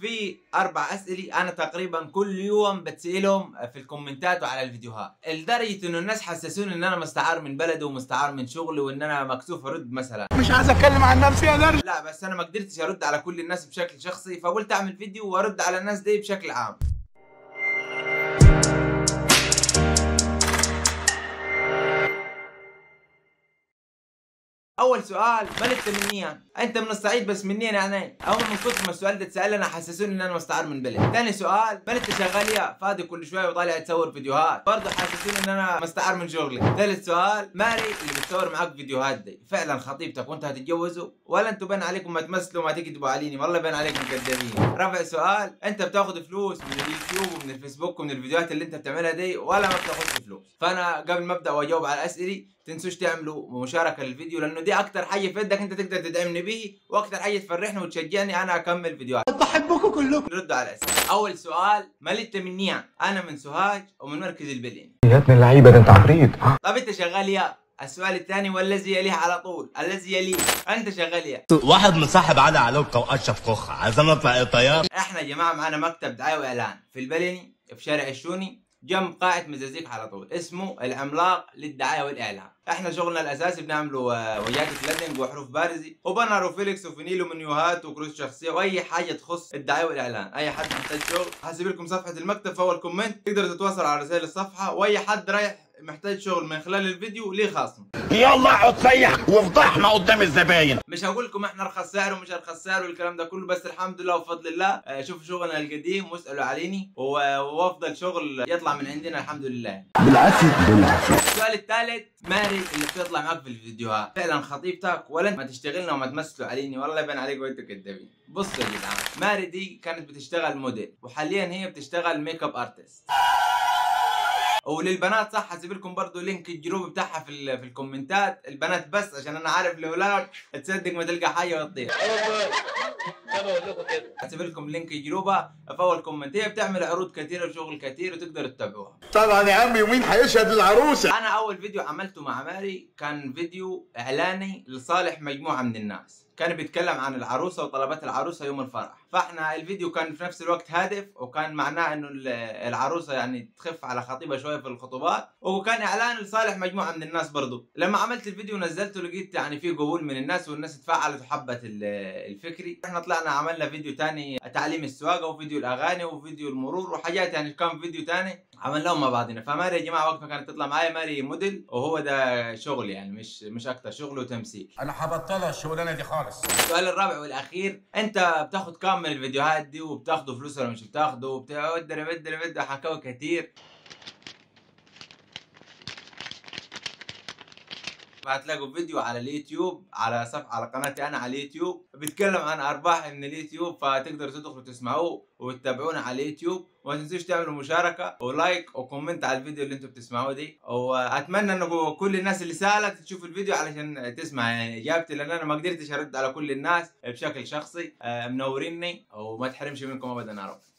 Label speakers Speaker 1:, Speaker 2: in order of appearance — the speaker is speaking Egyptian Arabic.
Speaker 1: في اربع اسئله انا تقريبا كل يوم بتسالهم في الكومنتات وعلى الفيديوهات لدرجه انه الناس حسسوني ان انا مستعار من بلدي ومستعار من شغلي وان انا مكسوف ارد مثلا
Speaker 2: مش عايز اتكلم عن نفسي يا درش
Speaker 1: لا بس انا ما قدرتش ارد على كل الناس بشكل شخصي فقلت اعمل فيديو وارد على الناس دي بشكل عام اول سؤال من انت منين انت من الصعيد بس منين يعني هم من كثر ما السؤال ده اتسال انا حسسوني ان انا مستعار من بلد ثاني سؤال من انت شغال يا فاضي كل شويه وطالع تصور فيديوهات برضه حسسوني ان انا مستعار من شغلي ثالث سؤال ماري اللي بتصور معاك فيديوهات دي فعلا خطيبتك وانت هتتجوزوا ولا انتوا بين عليكم ما تمثلوا ما تكذبوا عليني والله بين عليكم كذابين رابع سؤال انت بتاخذ فلوس من اليوتيوب ومن الفيسبوك ومن الفيديوهات اللي انت بتعملها دي ولا ما بتاخذش فلوس فانا قبل ما ابدا واجاوب على الاسئله تنسوش تعملوا مشاركه للفيديو لانه دي اكتر حاجه في يدك انت تقدر تدعمني به واكتر حاجه تفرحني وتشجعني انا اكمل فيديوهات
Speaker 2: بحبكم كلكم
Speaker 1: نرد على الاسئله اول سؤال مالك من نيان انا من سوهاج ومن مركز البلين
Speaker 2: يا ابن اللعيبه ده انت عفريت
Speaker 1: طب انت شغال يا السؤال الثاني والذي يليه على طول الذي يليه انت شغال يا
Speaker 3: واحد مصاحب علي علوكة واشرف كوخة عايزين نطلع طيار
Speaker 1: احنا يا جماعه معانا مكتب دعايه واعلان في البلني في شارع الشوني جنب قاعة مزازيك على طول اسمه العملاق للدعاية والإعلان احنا شغلنا الأساسي بنعمله آه، وياكت ليدنج وحروف بارزة وبنر وفيليكس وفينيل ومنيوهات وكروت شخصية وأي حاجة تخص الدعاية والإعلان أي حد محتاج شغل هسيب لكم صفحة المكتب في أول كومنت تقدروا تتواصلوا على رسائل الصفحة وأي حد رايح محتاج شغل من خلال الفيديو ليه خصم
Speaker 3: يلا اقعد سيح وفضحنا قدام الزباين
Speaker 1: مش هقول لكم احنا ارخص سعر ومش ارخص سعر والكلام ده كله بس الحمد لله وبفضل الله آه، شوفوا شغلنا القديم واسالوا عليني و- وافضل شغل يطلع من عندنا الحمد لله
Speaker 2: بالعافيه بالعافيه
Speaker 1: السؤال الثالث ماري اللي بتطلع معاك في الفيديوهات فعلا خطيبتك ولا انت ما تشتغلنا وما تمثلوا عليني والله يبان عليكم انتوا كدابين بصوا يا جدعان ماري دي كانت بتشتغل موديل وحاليا هي بتشتغل ميك اب ارتست وللبنات صح هسيب لكم برضو لينك الجروب بتاعها في ال- في الكومنتات البنات بس عشان انا عارف الاولاد تصدق ما تلقى حاجه وتطير هسيب لكم لينك جروبها في اول كومنت هي بتعمل عروض كثيره وشغل كثير وتقدروا تتابعوها
Speaker 2: طبعا يا عمي ومين هيشهد للعروسه
Speaker 1: انا اول فيديو عملته مع ماري كان فيديو اعلاني لصالح مجموعه من الناس كان بيتكلم عن العروسه وطلبات العروسه يوم الفرح فاحنا الفيديو كان في نفس الوقت هادف وكان معناه انه ال- العروسه يعني تخف على خطيبها شويه في الخطوبات وكان اعلان لصالح مجموعه من الناس برضو لما عملت الفيديو ونزلته لقيت يعني في قبول من الناس والناس تفاعلت وحبت ال- الفكري احنا طلعنا عملنا فيديو تاني تعليم السواقه وفيديو الاغاني وفيديو المرور وحاجات يعني كان فيديو تاني عملناهم مع بعضنا فماري يا جماعه وقت ما كانت تطلع معايا ماري موديل وهو ده شغل يعني مش مش اكتر شغل وتمثيل
Speaker 3: انا هبطلها الشغلانه دي خالص
Speaker 1: السؤال الرابع والاخير انت بتاخد كام من الفيديوهات دي وبتاخدوا فلوس ولا مش بتاخدوا وبتاع ودري بدري بدري حكاوي كتير هتلاقوا فيديو على اليوتيوب على صفحة على قناتي انا على اليوتيوب بيتكلم عن ارباحي من اليوتيوب فتقدروا تدخلوا تسمعوه وتتابعونا على اليوتيوب وما تنسوش تعملوا مشاركة ولايك وكومنت على الفيديو اللي انتم بتسمعوه دي واتمنى انه كل الناس اللي سالت تشوف الفيديو علشان تسمع يعني اجابتي لان انا ما قدرتش ارد على كل الناس بشكل شخصي آه، منوريني وما تحرمش منكم ابدا يا رب